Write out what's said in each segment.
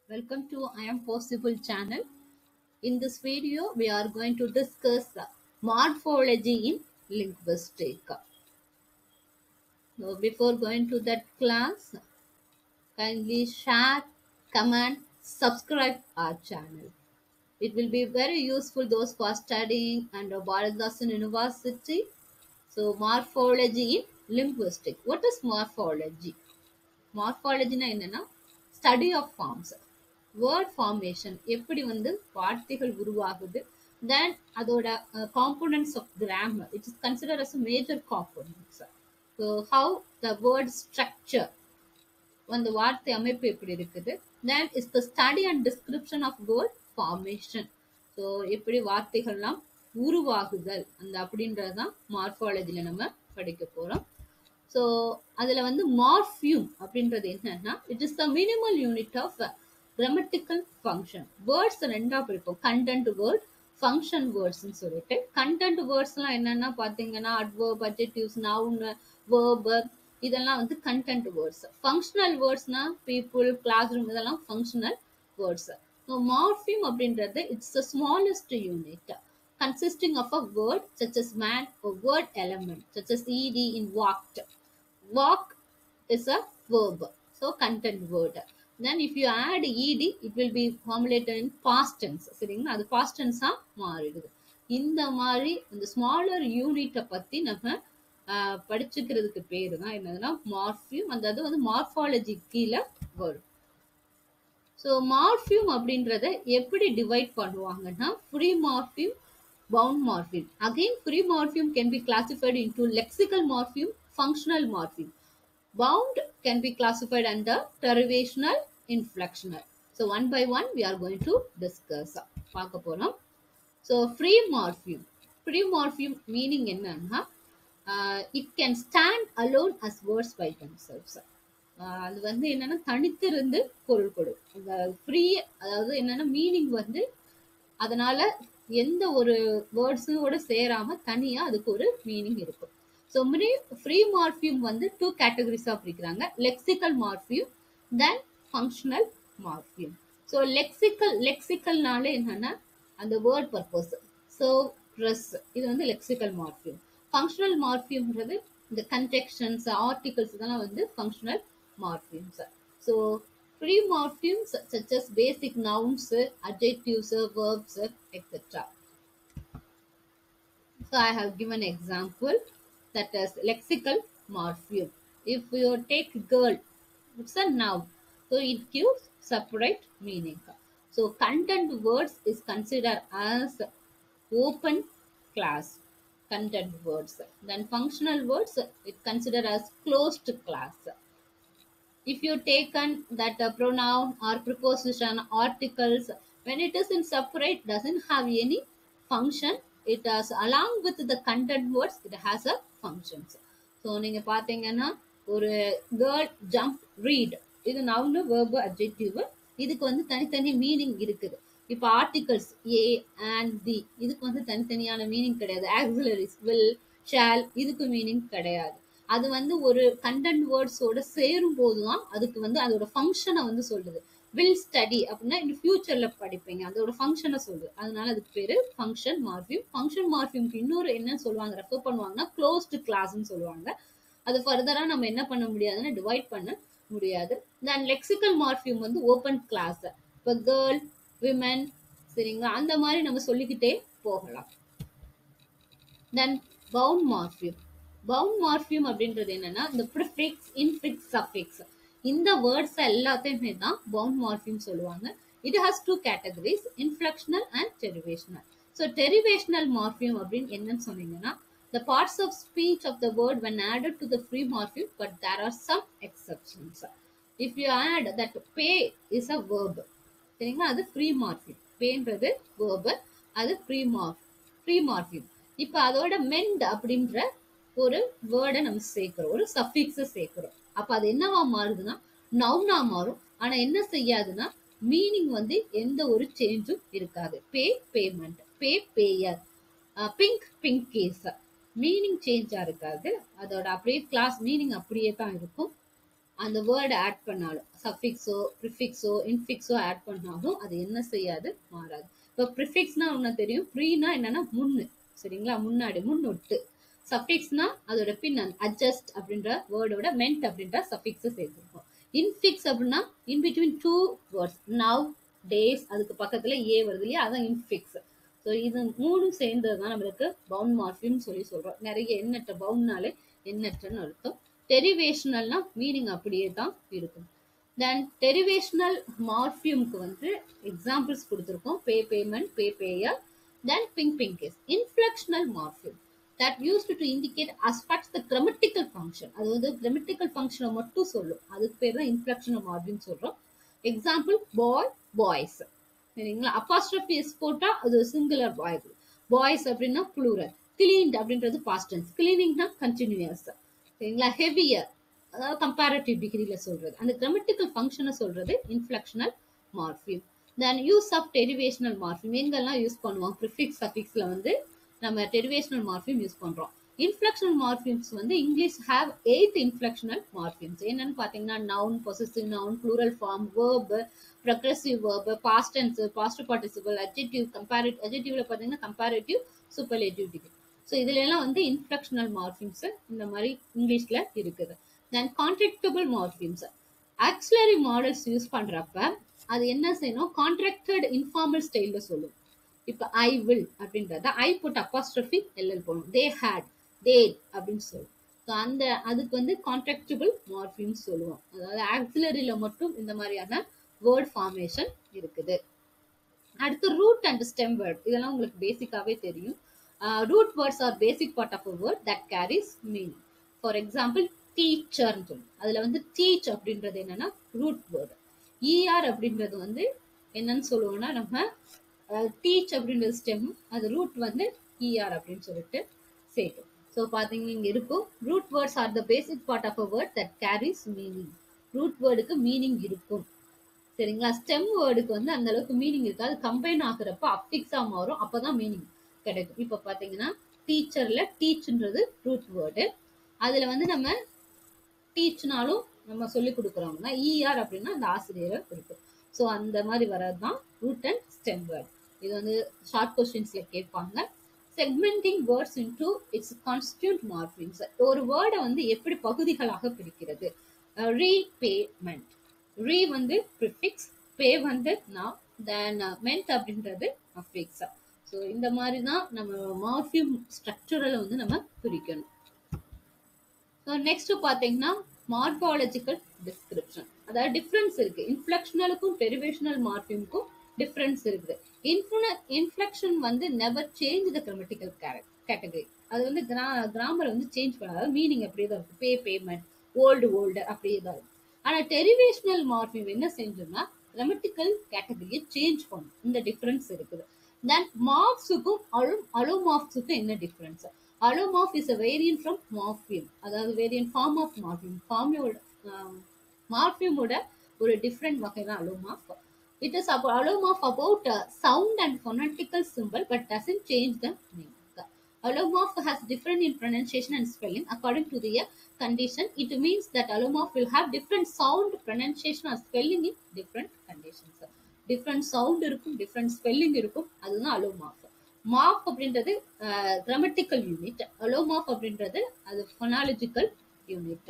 Welcome to I am Possible channel. In this video, we are going to discuss uh, morphology in linguistics. So before going to that class, kindly share, comment, subscribe our channel. It will be very useful those who are studying under Bharatdasan University. So morphology in linguistics. What is morphology? மார்ஃபாலஜினா என்னன்னா study of forms word formation எப்படி வந்து வார்த்தைகள் உருவாகுது then அதோட components of grammar it is consider as major components so how the word structure அந்த வார்த்தை அமைப்பு எப்படி இருக்குது then is the study and description of word formation so எப்படி வார்த்தைகள்லாம் உருவாகுதல் அந்த அப்படின்றது தான் மார்ஃபாலஜியில் நம்ம படிக்க போகிறோம் ஸோ அதில் வந்து மார்ஃபியூம் அப்படின்றது என்னன்னா it is the minimal unit of grammatical function words ரெண்டா பிரிப்போம் கண்டென்ட் வேர்ட் ஃபங்க்ஷன் வேர்ட்ஸ்னு சொல்லிட்டு கண்டென்ட் வேர்ட்ஸ்லாம் என்னன்னா பார்த்தீங்கன்னா அட்வர்ப் அட்ஜெக்டிவ்ஸ் நவுன் வேர்ப் இதெல்லாம் வந்து கண்டென்ட் வேர்ட்ஸ் ஃபங்க்ஷனல் வேர்ட்ஸ்னா பீப்புள் கிளாஸ் ரூம் இதெல்லாம் ஃபங்க்ஷனல் வேர்ட்ஸ் ஸோ மார்ஃபியூம் அப்படின்றது it's the smallest unit consisting of a word such as man or word element such as ed in walked walk is a verb so content word then if you add ed it will be formulated in past tense சரிங்களா அது past tense ஆ மாறிடுது இந்த மாதிரி இந்த smaller யூனிட்டை பத்தி நம்ம படிச்சுக்கிறதுக்கு பேரு தான் என்னதுன்னா மார்ஃபியூம் அந்த அது வந்து மார்ஃபாலஜி கீழே வரும் ஸோ மார்ஃபியூம் அப்படின்றத எப்படி டிவைட் பண்ணுவாங்கன்னா free morpheme bound morpheme. Again, free morpheme can be classified into lexical morpheme, functional morpheme. Bound can be classified under derivational, inflectional. So, one by one, we are going to discuss. பார்க்க போறோம் so free morpheme free morpheme meaning என்னன்னா it can stand alone as words by themselves அது வந்து என்னன்னா தனித்திருந்து பொருள் கொடு அந்த free அதாவது என்னன்னா மீனிங் வந்து அதனால எந்த ஒரு வேர்ட்ஸோட சேராம தனியா அதுக்கு ஒரு மீனிங் இருக்கும் ஸோ ஃப்ரீ ஃப்ரீ மார்ஃபியூம் வந்து டூ கேட்டகரிஸா பிரிக்கிறாங்க lexical morpheme then functional morpheme so lexical லெக்சிக்கல்னால என்னன்னா அந்த வேர்ட் பர்பஸ் ஸோ ட்ரெஸ் இது வந்து லெக்சிக்கல் மார்ஃபியூம் ஃபங்க்ஷனல் மார்ஃபியூம்ன்றது இந்த கன்டெக்ஷன்ஸ் ஆர்டிகல்ஸ் இதெல்லாம் வந்து functional morphemes so free morphemes such as basic nouns, adjectives, verbs, etc. So I have given example that is lexical morpheme. If you take girl, it's a noun. So it gives separate meaning. So content words is considered as open class content words. Then functional words it considered as closed class if you taken that uh, pronoun or preposition articles when it is in separate doesn't have any function it has along with the content words it has a functions so நீங்க பாத்தீங்கன்னா ஒரு girl jump read இது noun verb adjective இதுக்கு வந்து தனித்தனி meaning இருக்குது இப்போ articles A and the இதுக்கு வந்து தனித்தனியான மீனிங் கிடையாது ஆக்சிலரிஸ் வில் ஷால் இதுக்கு மீனிங் கிடையாது அது வந்து ஒரு கண்டென்ட் வேர்ட்ஸோட சேரும் போது தான் அதுக்கு வந்து அதோட ஃபங்க்ஷனை வந்து சொல்லுது வில் ஸ்டடி அப்படின்னா இந்த ஃபியூச்சர்ல படிப்பீங்க அதோட ஃபங்க்ஷனை சொல்லுது அதனால அதுக்கு பேரு ஃபங்க்ஷன் மார்ஃபியூம் ஃபங்க்ஷன் மார்ஃபியூம்க்கு இன்னொரு என்ன சொல்லுவாங்க ரெஃபர் பண்ணுவாங்கன்னா க்ளோஸ்டு கிளாஸ்ன்னு சொல்லுவாங்க அது ஃபர்தரா நம்ம என்ன பண்ண முடியாதுன்னா டிவைட் பண்ண முடியாது தென் லெக்சிக்கல் மார்ஃபியூம் வந்து ஓப்பன் கிளாஸ் இப்போ கேர்ள் விமன் சரிங்களா அந்த மாதிரி நம்ம சொல்லிக்கிட்டே போகலாம் then bound morpheme bound morpheme அப்படின்றது என்னன்னா இந்த ப்ரிஃபிக்ஸ் இன்ஃபிக்ஸ் சஃபிக்ஸ் இந்த வேர்ட்ஸ் எல்லாத்தையுமே தான் பவுண்ட் மார்ஃபியூம் சொல்லுவாங்க it has two categories inflectional and derivational so derivational morpheme அப்படின்னு என்னன்னு சொன்னீங்கன்னா the parts of speech of the word when added to the free morpheme but there are some exceptions if you add that pay is a verb சரிங்களா அது free morpheme பேன்றது verb அது free mark free morpheme இப்போ அதோட மெண்ட் அப்படின்ற ஒரு வேர்டை நம்ம சேர்க்கிறோம் ஒரு சஃபிக்ஸை சேர்க்கிறோம் அப்ப அது என்னவா மாறுதுன்னா நவுனா மாறும் ஆனா என்ன செய்யாதுன்னா மீனிங் வந்து எந்த ஒரு சேஞ்சும் இருக்காது pay payment pay payer pink pink case meaning சேஞ்சா இருக்காது அதோட அப்படியே கிளாஸ் மீனிங் அப்படியே தான் இருக்கும் அந்த வேர்டு ஆட் பண்ணாலும் சஃபிக்ஸோ ப்ரிஃபிக்ஸோ இன்ஃபிக்ஸோ ஆட் பண்ணாலும் அது என்ன செய்யாது மாறாது இப்போ ப்ரிஃபிக்ஸ்னா ஒன்று தெரியும் ப்ரீனா என்னன்னா முன்னு சரிங்களா முன்னாடி முன்னொட்டு சஃபிக்ஸ்னா அதோட பின் அட்ஜஸ்ட் அப்படின்ற வேர்டோட மென்ட் அப்படின்ற சஃபிக்ஸை சேர்த்துருக்கோம் இன்ஃபிக்ஸ் அப்படின்னா in between two words nowadays அதுக்கு பக்கத்துல ஏ வருது இல்லையா அதான் இன்ஃபிக்ஸ் ஸோ இது மூணும் சேர்ந்தது தான் நம்மளுக்கு பவுன் மார்ஃபியம் சொல்லி சொல்றோம் நிறைய எண்ணற்ற பவுன்னாலே எண்ணற்றன்னு அர்த்தம் டெரிவேஷனல்னா மீனிங் அப்படியே தான் இருக்கும் தென் டெரிவேஷனல் மார்ஃபியம்க்கு வந்து எக்ஸாம்பிள்ஸ் கொடுத்துருக்கோம் pay payment pay payer then ping ping case inflectional morpheme that used to indicate aspects the grammatical function அது வந்து கிராமட்டிக்கல் ஃபங்க்ஷனை மட்டும் சொல்லும் அதுக்கு பேர் தான் இன்ஃப்ளெக்ஷனல் மார்ஃபியம் சொல்றோம் எக்ஸாம்பிள் பாய் பாய்ஸ் சரிங்களா அப்பாஸ்ட்ரஃபி எஸ் போட்டா அது சிங்குலர் பாய் பாய்ஸ் அப்படின்னா ப்ளூரல் கிளீன்ட் அப்படின்றது பாஸ்ட் டென்ஸ் கிளீனிங்னா கண்டினியூஸ் சரிங்களா ஹெவியர் அதாவது கம்பேரட்டிவ் டிகிரியில சொல்றது அந்த கிராமட்டிக்கல் ஃபங்க்ஷனை சொல்றது inflectional morpheme then use of derivational morpheme எங்கெல்லாம் யூஸ் பண்ணுவோம் ப்ரிஃபிக்ஸ் சஃபிக்ஸ்ல வந்து நம்ம டெரிவேஷனல் மார்ஃபியம் யூஸ் பண்றோம் இன்ஃப்ளெக்ஷனல் மார்ஃபியம்ஸ் வந்து English have eight inflectional morphemes என்னன்னு பாத்தீங்கன்னா noun possessive noun plural form verb progressive verb past tense past participle adjective comparative அட்ஜெக்டிவ்ல பாத்தீங்கன்னா கம்பேரிட்டிவ் சூப்பர்லேட்டிவ் டிகிரி ஸோ இதுல எல்லாம் வந்து இன்ஃப்ளெக்ஷனல் மார்ஃபியம்ஸ் இந்த மாதிரி இங்கிலீஷ்ல இருக்குது then contractible morphemes auxiliary modals use பண்றப்ப அது என்ன செய்யணும் கான்ட்ராக்டட் இன்ஃபார்மல் ஸ்டைல்ல சொல்லும் இப்ப ஐ வில் அப்படின்றத ஐ புட் அப்பாஸ்ட்ரஃபி எல்எல் போடணும் தே ஹேட் தே அப்படின்னு சொல்லும் ஸோ அந்த அதுக்கு வந்து கான்ட்ராக்டபிள் மார்ஃபியம் சொல்லுவோம் அதாவது ஆக்சிலரியில மட்டும் இந்த மாதிரியான வேர்ட் ஃபார்மேஷன் இருக்குது அடுத்து ரூட் அண்ட் ஸ்டெம் வேர்ட் இதெல்லாம் உங்களுக்கு பேசிக்காவே தெரியும் root words are basic part of a word that carries meaning for example டீச்சர்னு சொல்லும் அதுல வந்து டீச் அப்படின்றது என்னன்னா ரூட் வேர்டு இஆர் அப்படின்றது வந்து என்னன்னு சொல்லுவோம்னா நம்ம டீச் அப்படின்றது ஸ்டெம் அது ரூட் வந்து இஆர் அப்படின்னு சொல்லிட்டு சேர்க்கும் ஸோ பார்த்தீங்கன்னா இங்கே இருக்கும் root words are the basic part of a word that carries meaning root வேர்டுக்கு மீனிங் இருக்கும் சரிங்களா ஸ்டெம் வேர்டுக்கு வந்து அந்த அளவுக்கு மீனிங் இருக்காது கம்பைன் ஆகுறப்ப அஃபிக்ஸா மாறும் அப்பதான் மீனிங் கிடைக்கும் இப்போ பார்த்தீங்கன்னா டீச்சர்ல டீச்ன்றது ரூட் வேர்டு அதுல வந்து நம்ம டீச்னாலும் நம்ம சொல்லி கொடுக்குறோம்னா இஆர் அப்படின்னா அந்த ஆசிரியரை இருக்கும் ஸோ அந்த மாதிரி வர்றது தான் ரூட் அண்ட் ஸ்டெம் வேர்ட் இது வந்து ஷார்ட் கொஸ்டின்ஸ்ல கேட்பாங்க segmenting words into its constituent morphemes ஒரு வேர்டை வந்து எப்படி பகுதிகளாக பிரிக்கிறது ரீபேமெண்ட் ரீ வந்து ப்ரிஃபிக்ஸ் பே வந்து நான் தென் மென்ட் அப்படின்றது அஃபிக்ஸ் ஸோ இந்த மாதிரி தான் நம்ம மார்பியம் ஸ்ட்ரக்சரலை வந்து நம்ம பிரிக்கணும் ஸோ நெக்ஸ்ட் பார்த்தீங்கன்னா மார்பாலஜிக்கல் டிஸ்கிரிப்ஷன் அதாவது டிஃப்ரென்ஸ் இருக்கு இன்ஃப்ளெக்ஷனலுக்கும் டெரிவேஷனல் மார்பியமுக்கும் டிஃப்ரென்ஸ் இருக்குது இன்ஃப்ளெக்ஷன் வந்து never change the grammatical category அது வந்து கிரா கிராமர் வந்து சேஞ்ச் பண்ணாத மீனிங் அப்படியே தான் இருக்கும் பே பேமெண்ட் ஓல்டு ஓல்டு அப்படியே தான் இருக்கும் ஆனா டெரிவேஷனல் மார்பியம் என்ன செஞ்சோம்னா கிராமட்டிக்கல் கேட்டகரியை சேஞ்ச் பண்ணும் இந்த டிஃப்ரென்ஸ் இருக்குது தென் மார்க்ஸுக்கும் அலோ அலோமார்க்ஸுக்கும் என்ன difference allomorph is a variant from morpheme அதாவது வேரியன்ட் ஃபார்ம் ஆஃப் மார்பியம் ஃபார்மியோட மார்பியமோட ஒரு டிஃப்ரெண்ட் வகை தான் allomorph It is about allomorph about uh, sound and phonetical symbol but doesn't change the meaning. Allomorph has different in pronunciation and spelling according to the uh, condition. It means that allomorph will have different sound, pronunciation or spelling in different conditions. Different sound இருக்கும் different spelling இருக்கும் அதுதான் allomorph. Mark அப்படின்றது grammatical unit allomorph அப்படின்றது அது ஃபொனாலஜிக்கல் unit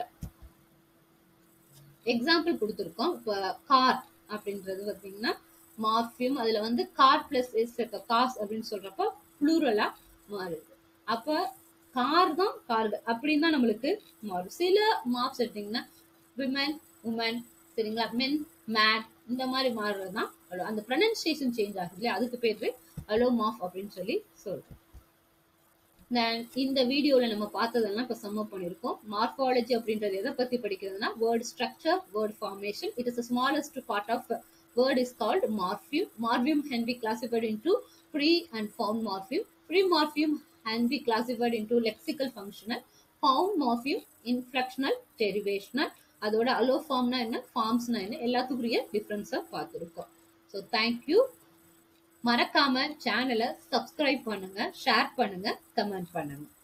example கொடுத்துருக்கோம் இப்போ car அப்படின்றது பார்த்தீங்கன்னா மார்பியம் அதுல வந்து கார் பிளஸ் எஸ் காஸ் அப்படின்னு சொல்றப்ப ப்ளூரலா மாறுது அப்ப கார் தான் கார்கள் அப்படின்னு தான் நம்மளுக்கு மாறும் சில மார்க்ஸ் எடுத்தீங்கன்னா விமன் உமன் சரிங்களா மென் மேட் இந்த மாதிரி மாறுறது தான் அந்த ப்ரனன்சியேஷன் சேஞ்ச் ஆகுது இல்லையா அதுக்கு பேர் அலோமாஃப் அப்படின்னு சொல்லி சொல்றோம் தென் இந்த வீடியோவில் நம்ம பார்த்ததெல்லாம் இப்போ சம்மப் பண்ணியிருக்கோம் மார்பாலஜி அப்படின்றது எதை பற்றி படிக்கிறதுனா word structure word formation it is smallest part of word is called morpheme morpheme can be classified into free and bound morpheme free morpheme can be classified into lexical functional bound morpheme inflectional derivational அதோட அலோ ஃபார்ம்னா என்ன ஃபார்ம்ஸ்னா என்ன எல்லாத்துக்குரிய டிஃப்ரென்ஸை பார்த்துருக்கோம் so thank you மறக்காம சேனலை subscribe பண்ணுங்க ஷேர் பண்ணுங்க கமெண்ட் பண்ணுங்க